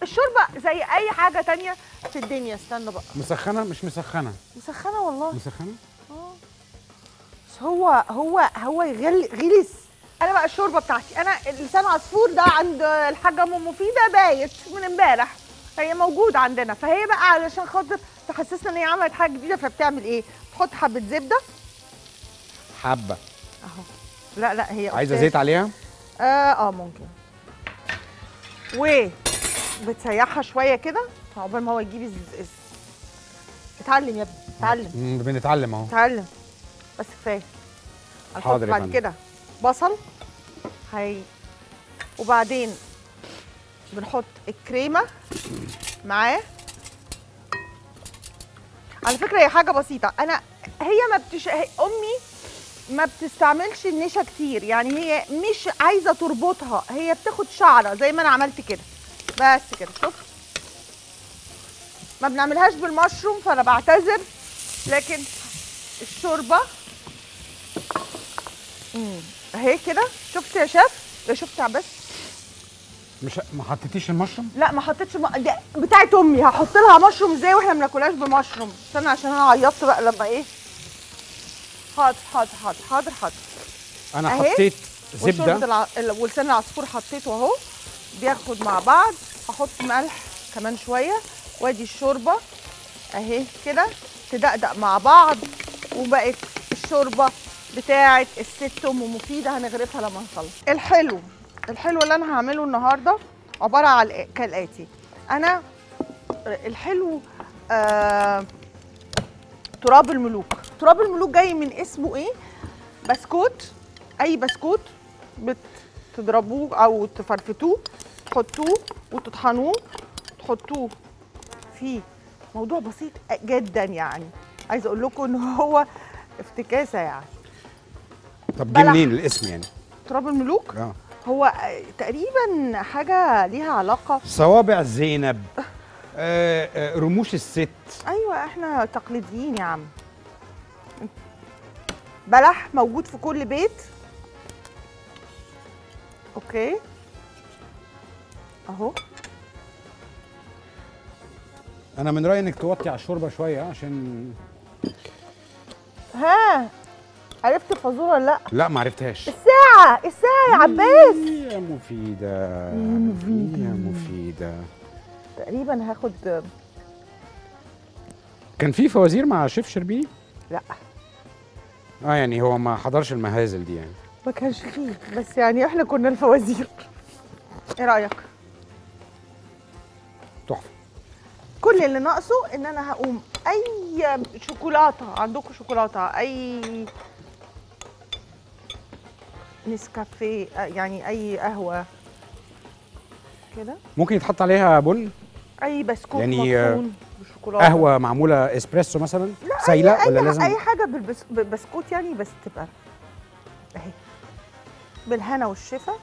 الشوربه زي اي حاجه تانية في الدنيا استنى بقى مسخنه مش مسخنه مسخنه والله مسخنه بس هو هو هو يغل غلس انا بقى الشوربه بتاعتي انا لسان عصفور ده عند الحاجه ام مفيده بايت من امبارح هي موجوده عندنا فهي بقى علشان خاطر تحسسنا ان هي عملت حاجه جديده فبتعمل ايه تحط حبه زبده حبه اهو لا لا هي عايزه أستاذ. زيت عليها اه اه ممكن و بتسيحها شويه كده عقبال ما هو يجيب الز... الز... اتعلم يا ابني اتعلم مم، بنتعلم اهو اتعلم بس كفايه هنحط حاضر يا بعد فندم. كده بصل هي وبعدين بنحط الكريمه معاه على فكره هي حاجه بسيطه انا هي ما بتش... هي امي ما بتستعملش النشا كتير يعني هي مش عايزه تربطها هي بتاخد شعره زي ما انا عملت كده بس كده شوف ما بنعملهاش بالمشروم فانا بعتذر لكن الشوربه امم اهي كده شفت يا شيف يا شفت يا عباس مش ما حطيتيش المشروم لا ما حطيتش م... دي بتاعت امي هحط لها مشروم ازاي واحنا ما بناكلهاش بمشروم استنى عشان انا عيطت بقى لما ايه حاضر حاضر حاضر حاضر حاضر انا أهي. حطيت وشوربة زبده الع... ال- ولسان العصفور حطيته اهو بياخد مع بعض احط ملح كمان شويه وادي الشوربه اهي كده تدقدق مع بعض وبقت الشوربه بتاعه الست ام مفيده هنغرفها لما نخلص الحلو الحلو اللي انا هعمله النهارده عباره عن الآ- كالاتي انا الحلو آه تراب الملوك تراب الملوك جاي من اسمه ايه بسكوت اي بسكوت بتضربوه او تفرفتوه تحطوه وتطحنوه تحطوه في موضوع بسيط جدا يعني عايزه اقول لكم ان هو افتكاسه يعني طب جه بلح. منين الاسم يعني تراب الملوك اه هو تقريبا حاجه ليها علاقه صوابع زينب آه آه رموش الست ايوه احنا تقليديين يا عم بلح موجود في كل بيت اوكي اهو انا من رايي انك توطي على الشوربه شويه آه، عشان ها عرفت الفازوره ولا لا لا ما عرفتهاش الساعه الساعه يا عباس يا مفيده مفيدة. يا مفيده تقريبا هاخد كان في فوازير مع شيف شربيني لا اه يعني هو ما حضرش المهازل دي يعني ما كانش فيه بس يعني احنا كنا الفوازير ايه رايك تحفه كل اللي ناقصه ان انا هقوم اي شوكولاته عندكم شوكولاته اي نسكافيه آه، يعني اي قهوه كده ممكن يتحط عليها بن اي بسكوت يعني، آه، مطحون بشوكولاته قهوه معموله اسبريسو مثلا لا سايله أي ولا أي لازم اي حاجه بالبس... بالبسكوت يعني بس تبقى اهي بالهنا والشفا